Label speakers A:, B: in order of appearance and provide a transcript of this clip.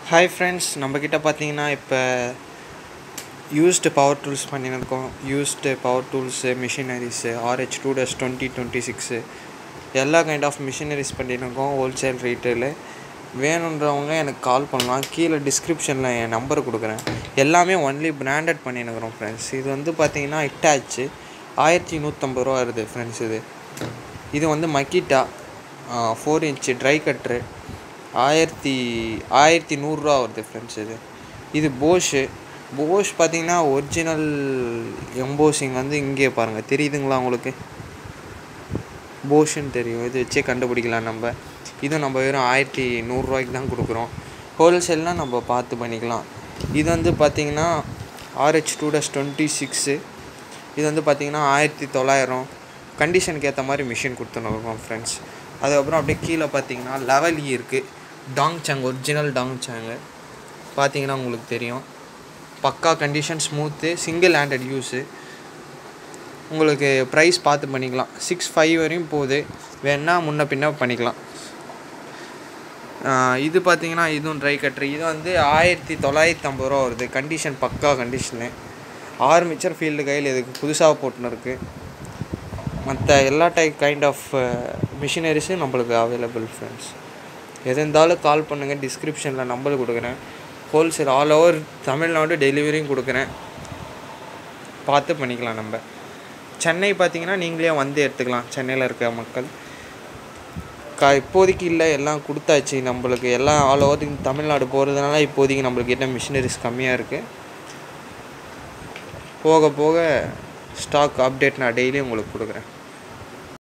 A: hi friends நம்மக்கிட்ட பார்த்தீங்கன்னா இப்போ யூஸ்டு பவர் டூல்ஸ் பண்ணியிருக்கோம் used power tools machineries RH two டஸ் டுவெண்ட்டி டுவெண்ட்டி சிக்ஸு எல்லா கைண்ட் ஆஃப் மிஷினரிஸ் பண்ணியிருக்கோம் ஹோல்சேல் ரீட்டெயிலு வேணுன்றவங்க எனக்கு கால் பண்ணலாம் கீழே டிஸ்கிரிப்ஷனில் என் நம்பர் கொடுக்குறேன் எல்லாமே ஒன்லி பிராண்டட் பண்ணியிருக்கிறோம் ஃப்ரெண்ட்ஸ் இது வந்து பார்த்தீங்கன்னா இட்டாச்சு ஆயிரத்தி நூற்றம்பது ரூபா வருது ஃப்ரெண்ட்ஸ் இது இது வந்து Makita four inch dry cutter ஆயிரத்தி ஆயிரத்தி நூறுரூவா வருது ஃப்ரெண்ட்ஸ் இது இது போஷு போஷ் பார்த்தீங்கன்னா ஒரிஜினல் எம்போசிங் வந்து இங்கே பாருங்கள் தெரியுதுங்களா உங்களுக்கு போஷுன்னு தெரியும் இது வச்சே கண்டுபிடிக்கலாம் நம்ம இதுவும் நம்ம வெறும் ஆயிரத்தி நூறுரூவாய்க்கு தான் கொடுக்குறோம் ஹோல்சேல்னால் நம்ம பார்த்து பண்ணிக்கலாம் இது வந்து பார்த்திங்கன்னா ஆர்ஹெச் டூ டஸ் டுவெண்ட்டி சிக்ஸு இது வந்து பார்த்திங்கன்னா ஆயிரத்தி தொள்ளாயிரம் கண்டிஷனுக்கு ஏற்ற மாதிரி மிஷின் கொடுத்துருக்கோம் ஃப்ரெண்ட்ஸ் அதுக்கப்புறம் அப்படியே கீழே பார்த்தீங்கன்னா லெவல் இ இருக்குது Dong Cheng original Dong Cheng பார்த்தீங்கன்னா உங்களுக்கு தெரியும் பக்கா condition smooth single handed use உங்களுக்கு ப்ரைஸ் பார்த்து பண்ணிக்கலாம் சிக்ஸ் ஃபைவ் வரையும் போகுது வேணால் முன்ன பின்ன பண்ணிக்கலாம் இது பார்த்தீங்கன்னா இதுவும் ட்ரை கட்ரு இது வந்து ஆயிரத்தி தொள்ளாயிரத்தி ஐம்பது ரூபா வருது கண்டிஷன் பக்கா கண்டிஷனு ஆர்மிச்சர் ஃபீல்டு கையில் இதுக்கு புதுசாக போட்டுன்னு இருக்குது மற்ற எல்லா டைப் கைண்ட் ஆஃப் மிஷினரிஸும் நம்மளுக்கு அவைலபிள் ஃப்ரெண்ட்ஸ் எது இருந்தாலும் கால் பண்ணுங்கள் டிஸ்கிரிப்ஷனில் நம்பர் கொடுக்குறேன் ஹோல்சேல் ஆல் ஓவர் தமிழ்நாடு டெலிவரியும் கொடுக்குறேன் பார்த்து பண்ணிக்கலாம் நம்ம சென்னை பார்த்தீங்கன்னா நீங்களே வந்து எடுத்துக்கலாம் சென்னையில் இருக்க மக்கள் கா இப்போதைக்கு இல்லை எல்லாம் கொடுத்தாச்சு நம்மளுக்கு எல்லாம் ஆல் ஓவர் தமிழ்நாடு போகிறதுனால இப்போதைக்கு நம்மளுக்கு என்ன மிஷினரிஸ் கம்மியாக இருக்குது போக போக ஸ்டாக் அப்டேட் நான் டெய்லியும் உங்களுக்கு கொடுக்குறேன்